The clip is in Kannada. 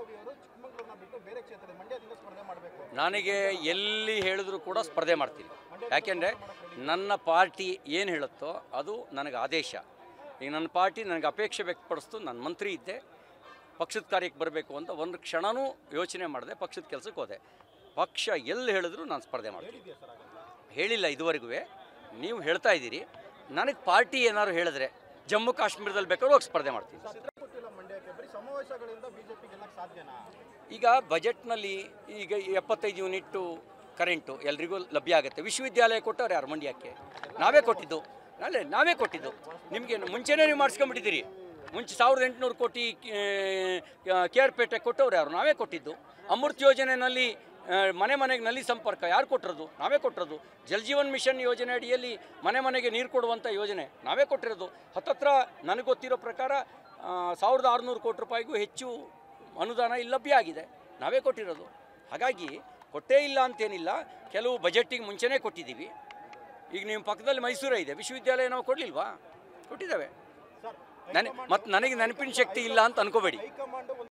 ರವಿ ಅವರು ಚಿಕ್ಕಮಗಳೂರನ್ನ ಬಿಟ್ಟು ಬೇರೆ ಕ್ಷೇತ್ರ ಮಂಡ್ಯದಿಂದ ಸ್ಪರ್ಧೆ ಮಾಡಬೇಕು ನನಗೆ ಎಲ್ಲಿ ಹೇಳಿದ್ರು ಕೂಡ ಸ್ಪರ್ಧೆ ಮಾಡ್ತೀನಿ ಯಾಕೆಂದರೆ ನನ್ನ ಪಾರ್ಟಿ ಏನು ಹೇಳುತ್ತೋ ಅದು ನನಗೆ ಆದೇಶ ಈಗ ನನ್ನ ಪಾರ್ಟಿ ನನಗೆ ಅಪೇಕ್ಷೆ ವ್ಯಕ್ತಪಡಿಸ್ತು ನಾನು ಮಂತ್ರಿ ಇದ್ದೆ ಪಕ್ಷದ ಕಾರ್ಯಕ್ಕೆ ಬರಬೇಕು ಅಂತ ಒಂದು ಕ್ಷಣನೂ ಯೋಚನೆ ಮಾಡಿದೆ ಪಕ್ಷದ ಕೆಲಸಕ್ಕೆ ಹೋದೆ ಪಕ್ಷ ಎಲ್ಲಿ ಹೇಳಿದ್ರು ನಾನು ಸ್ಪರ್ಧೆ ಮಾಡ್ತೀನಿ ಹೇಳಿಲ್ಲ ಇದುವರೆಗೂ ನೀವು ಹೇಳ್ತಾ ಇದ್ದೀರಿ ನನಗೆ ಪಾರ್ಟಿ ಏನಾದ್ರು ಹೇಳಿದ್ರೆ ಜಮ್ಮು ಕಾಶ್ಮೀರದಲ್ಲಿ ಬೇಕಾದ್ರೂ ಹೋಗಿ ಸ್ಪರ್ಧೆ ಮಾಡ್ತೀನಿ ಚಿತ್ರ ಕೊಟ್ಟಿಲ್ಲ ಮಂಡ್ಯಕ್ಕೆ ಬರೀ ಸಮಾವೇಶಗಳಿಂದ ಬಿಜೆಪಿ ಗೆಲ್ಲಕ್ಕೆ ಸಾಧ್ಯನಾ ಈಗ ಬಜೆಟ್ನಲ್ಲಿ ಈಗ ಎಪ್ಪತ್ತೈದು ಯೂನಿಟ್ಟು ಕರೆಂಟು ಎಲ್ರಿಗೂ ಲಭ್ಯ ಆಗುತ್ತೆ ವಿಶ್ವವಿದ್ಯಾಲಯ ಕೊಟ್ಟವ್ರು ಯಾರು ಮಂಡ್ಯಕ್ಕೆ ನಾವೇ ಕೊಟ್ಟಿದ್ದು ಅಲ್ಲೇ ನಾವೇ ಕೊಟ್ಟಿದ್ದು ನಿಮಗೆ ಮುಂಚೆನೇ ನೀವು ಮಾಡಿಸ್ಕೊಂಡ್ಬಿಟ್ಟಿದ್ದೀರಿ ಮುಂಚೆ ಸಾವಿರದ ಎಂಟುನೂರು ಕೋಟಿ ಕೆ ಆರ್ ಪೇಟೆ ಕೊಟ್ಟವ್ರು ಯಾರು ನಾವೇ ಕೊಟ್ಟಿದ್ದು ಅಮೃತ್ ಯೋಜನೆಯಲ್ಲಿ ಆ, ಮನೆ ಮನೆಗೆ ನಲ್ಲಿ ಸಂಪರ್ಕ ಯಾರು ಕೊಟ್ಟಿರೋದು ನಾವೇ ಕೊಟ್ಟಿರೋದು ಜಲ್ ಜೀವನ್ ಮಿಷನ್ ಯೋಜನೆ ಅಡಿಯಲ್ಲಿ ಮನೆ ಮನೆಗೆ ನೀರು ಕೊಡುವಂಥ ಯೋಜನೆ ನಾವೇ ಕೊಟ್ಟಿರೋದು ಹತ್ತತ್ರ ನನಗೆ ಗೊತ್ತಿರೋ ಪ್ರಕಾರ ಆ, ಸಾವಿರದ ಆರುನೂರು ಕೋಟಿ ರೂಪಾಯಿಗೂ ಹೆಚ್ಚು ಅನುದಾನ ಇಲ್ಲಿ ಲಭ್ಯ ಆಗಿದೆ ನಾವೇ ಕೊಟ್ಟಿರೋದು ಹಾಗಾಗಿ ಕೊಟ್ಟೇ ಇಲ್ಲ ಅಂತೇನಿಲ್ಲ ಕೆಲವು ಬಜೆಟ್ಟಿಗೆ ಮುಂಚೆನೇ ಕೊಟ್ಟಿದ್ದೀವಿ ಈಗ ನಿಮ್ಮ ಪಕ್ಕದಲ್ಲಿ ಮೈಸೂರೇ ಇದೆ ವಿಶ್ವವಿದ್ಯಾಲಯ ನಾವು ಕೊಡಲಿಲ್ವಾ ಕೊಟ್ಟಿದ್ದಾವೆ ಸರ್ ನನಗೆ ಮತ್ತು ನನಗೆ ನೆನಪಿನ ಶಕ್ತಿ ಇಲ್ಲ ಅಂತ ಅನ್ಕೋಬೇಡಿ ಹೈಕಮಾಂಡ್ ಒಂದು